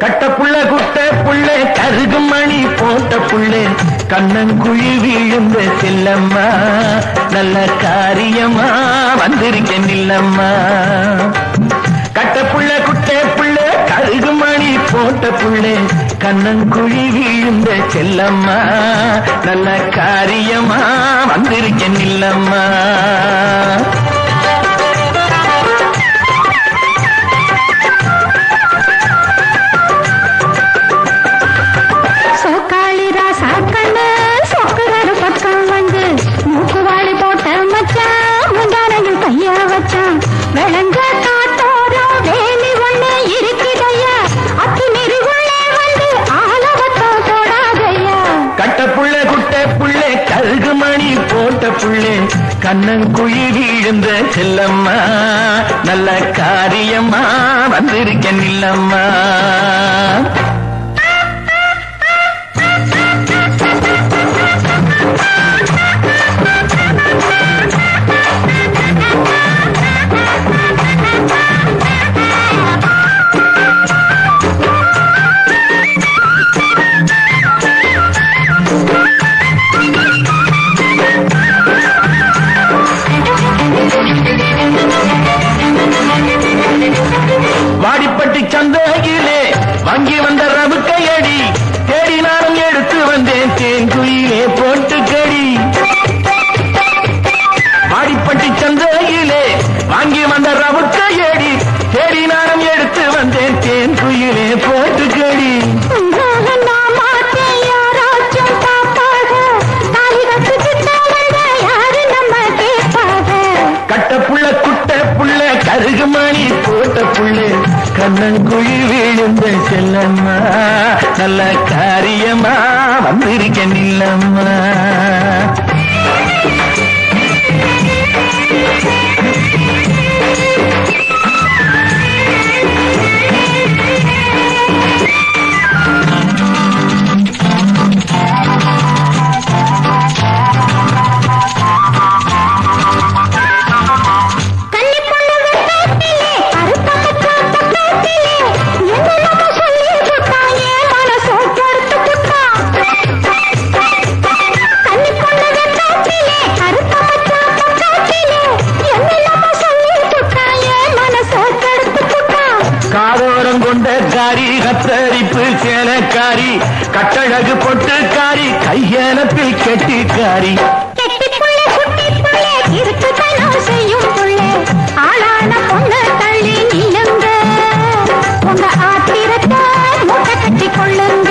கட்ட புள்ள குட்ட புள்ள கருகு மணி போட்ட புள்ள கண்ணங்குழி விழுந்த செல்லம்மா நல்ல காரியமா வந்திருக்கேன் இல்லம்மா கட்ட புள்ள குட்ட புள்ள கருகு மணி போட்ட புள்ள கண்ணங்குழி விழுந்த செல்லம்மா நல்ல காரியமா வந்திருக்கேன் இல்லம்மா சோக்காளி ராசா கண்ணு சொக்குறாரு பக்கம் வந்து மூக்குவாளி போட்ட மச்சான் முந்தானையில் கைய வச்சான் விளங்க காத்தோரம் வேலி ஒண்ணு இருக்குதையா அத்தி நெறிவுள்ளே வந்து ஆலவத்தம் தொடாதையா கட்ட புள்ள குட்ட புள்ள கருகு மணி போட்ட புள்ள கண்ணங்குழி விழுந்த செல்லம்மா நல்ல காரியமா வந்திருக்கேன் இல்லம்மா வாடிப்பட்டி சந்தையிலே வாங்கி வந்த ரவு கையடி தேடி நானும் எடுத்து வந்தேன் தேன் குயிலே போட்டு கடி வாடிப்பட்டி சந்தையிலே வாங்கி வந்த ரவு கையடி தேடி நானும் எடுத்து வந்தேன் தேன் குயிலே போட்டு கடி உங்களால நான் மாட்டேன் யாராச்சும் பார்ப்பாக தாலி கட்டுக்கிட்ட வந்த யாரு நம்ம கேட்பாக கட்ட புள்ள குட்ட புள்ள கருகு மணி போட்ட புள்ள கண்ணங்குழி விழுந்த செல்லம்மா நல்ல காரியமா வந்திருக்கேன் இல்லம்மா கன்னி பொண்ணு வெட்டத்திலே அறுப்பமுற்ற பக்கத்திலே என்னென்னமோ சொல்லி புட்டான் என் மனசோ பொறுத்து புட்டான் கன்னி பொண்ணு வெட்டத்திலே அறுப்பமுற்ற பக்கத்திலே என்னென்னமோ சொல்லி புட்டான் என் மனசோ பொறுத்து புட்டான் காதோரம் கொண்ட காரி கத்தரிப்பு சேலக்காரி கட்டழகு பொட்டுக்காரி கையலப்பில் கெட்டிக்காரி கெட்டி புள்ள குட்டி புள்ள இருக்குதனம் செய்யும் புள்ள ஆளான பொண்ணு தள்ளி நில்லுங்க உங்க ஆத்திரத்தை மூட்டை கட்டி கொள்ளுங்க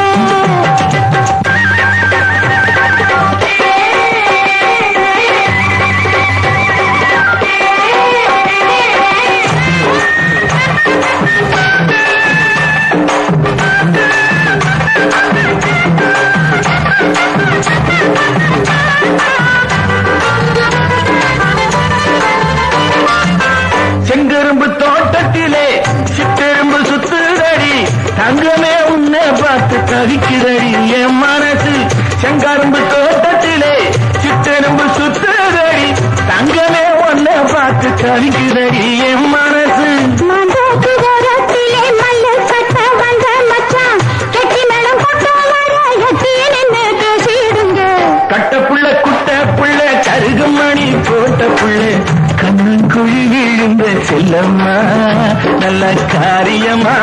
செங்கரும்பு தோட்டத்திலே சிற்றெரும்பு சுத்துதடி தங்கமே உன்னை பார்த்து கவிக்குதடி என் மனசு செங்கரும்பு தோட்டத்திலே சிற்றெரும்பு சுத்துதடி தங்கமே உன்னை பார்த்து கவிக்குதடி என் மனசு மண்டோக்கு ஓரத்திலே மல்லு கட்ட வந்த மச்சான் கெட்டி மேளம் கொண்டு வர எட்டி நின்னு பேசிடுங்க கட்ட புள்ள குட்ட புள்ள கருகு மணி போட்ட புள்ள கண்ணங்குழி விழுந்த செல்லம்மா நல்ல காரியமா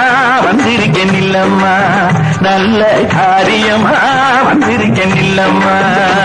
வந்திருக்கேன் இல்லம்மா நல்ல காரியமா வந்திருக்கேன் இல்லம்மா